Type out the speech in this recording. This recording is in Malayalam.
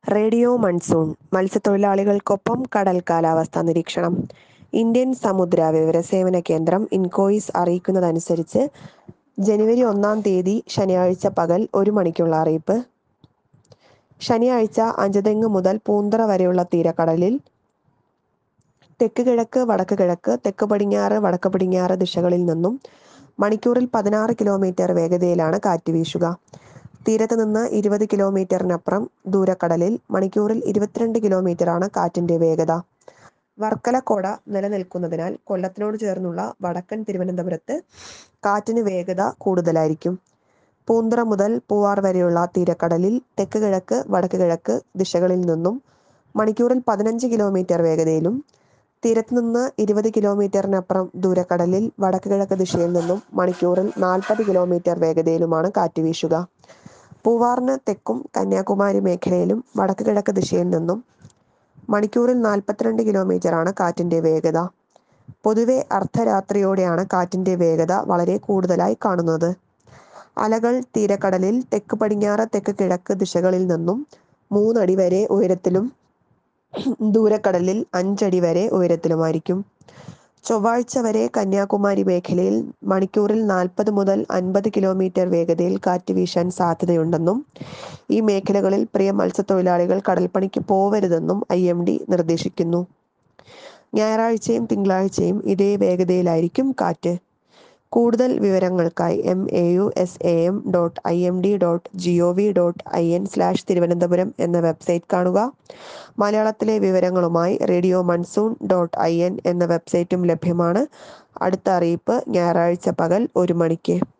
റേഡിയോ മൺസൂൺ മത്സ്യത്തൊഴിലാളികൾക്കൊപ്പം കടൽ കാലാവസ്ഥാ നിരീക്ഷണം ഇന്ത്യൻ സമുദ്ര വിവരസേവന കേന്ദ്രം ഇൻകോയിസ് അറിയിക്കുന്നതനുസരിച്ച് ജനുവരി ഒന്നാം തീയതി ശനിയാഴ്ച പകൽ ഒരു മണിക്കുള്ള അറിയിപ്പ് ശനിയാഴ്ച അഞ്ചുതെങ്ങ് മുതൽ പൂന്തറ വരെയുള്ള തീരക്കടലിൽ തെക്ക് കിഴക്ക് വടക്ക് കിഴക്ക് തെക്ക് പടിഞ്ഞാറ് വടക്ക് പടിഞ്ഞാറ് ദിശകളിൽ നിന്നും മണിക്കൂറിൽ പതിനാറ് കിലോമീറ്റർ വേഗതയിലാണ് കാറ്റ് വീശുക തീരത്ത് നിന്ന് ഇരുപത് കിലോമീറ്ററിനപ്പുറം ദൂരക്കടലിൽ മണിക്കൂറിൽ ഇരുപത്തിരണ്ട് കിലോമീറ്ററാണ് കാറ്റിന്റെ വേഗത വർക്കലക്കോട നിലനിൽക്കുന്നതിനാൽ കൊല്ലത്തിനോട് ചേർന്നുള്ള വടക്കൻ തിരുവനന്തപുരത്ത് കാറ്റിന് വേഗത കൂടുതലായിരിക്കും പൂന്തറ മുതൽ പൂവാർ വരെയുള്ള തീരക്കടലിൽ തെക്ക് കിഴക്ക് വടക്ക് കിഴക്ക് ദിശകളിൽ നിന്നും മണിക്കൂറിൽ പതിനഞ്ച് കിലോമീറ്റർ വേഗതയിലും തീരത്ത് നിന്ന് ഇരുപത് കിലോമീറ്ററിനപ്പുറം ദൂരക്കടലിൽ വടക്ക് കിഴക്ക് ദിശയിൽ നിന്നും മണിക്കൂറിൽ നാൽപ്പത് കിലോമീറ്റർ വേഗതയിലുമാണ് കാറ്റ് വീശുക പൂവാറിന് തെക്കും കന്യാകുമാരി മേഖലയിലും വടക്ക് കിഴക്ക് ദിശയിൽ നിന്നും മണിക്കൂറിൽ നാൽപ്പത്തിരണ്ട് കിലോമീറ്ററാണ് കാറ്റിന്റെ വേഗത പൊതുവെ അർദ്ധരാത്രിയോടെയാണ് കാറ്റിന്റെ വേഗത വളരെ കൂടുതലായി കാണുന്നത് അലകൾ തീരക്കടലിൽ തെക്ക് പടിഞ്ഞാറ് തെക്ക് കിഴക്ക് ദിശകളിൽ നിന്നും മൂന്നടി വരെ ഉയരത്തിലും ദൂരക്കടലിൽ അഞ്ചടി വരെ ഉയരത്തിലുമായിരിക്കും ചൊവ്വാഴ്ച വരെ കന്യാകുമാരി മേഖലയിൽ മണിക്കൂറിൽ നാൽപ്പത് മുതൽ അൻപത് കിലോമീറ്റർ വേഗതയിൽ കാറ്റ് വീശാൻ സാധ്യതയുണ്ടെന്നും ഈ മേഖലകളിൽ പ്രിയ മത്സ്യത്തൊഴിലാളികൾ കടൽപ്പണിക്ക് പോവരുതെന്നും ഐ എം ഡി നിർദ്ദേശിക്കുന്നു ഞായറാഴ്ചയും തിങ്കളാഴ്ചയും ഇതേ വേഗതയിലായിരിക്കും കാറ്റ് കൂടുതൽ വിവരങ്ങൾക്കായി M A U S A M dot I M D dot G O V dot I N slash Thiruvananthapuram എന്ന വെബ്സൈറ്റ് കാണുക മലയാളത്തിലെ വിവരങ്ങളുമായി radio monsoon dot I N എന്ന വെബ്സൈറ്റും ലഭ്യമാണ് അടുത്ത അറിയിപ്പ് ഞായറാഴ്ച പകൽ ഒരു മണിക്ക്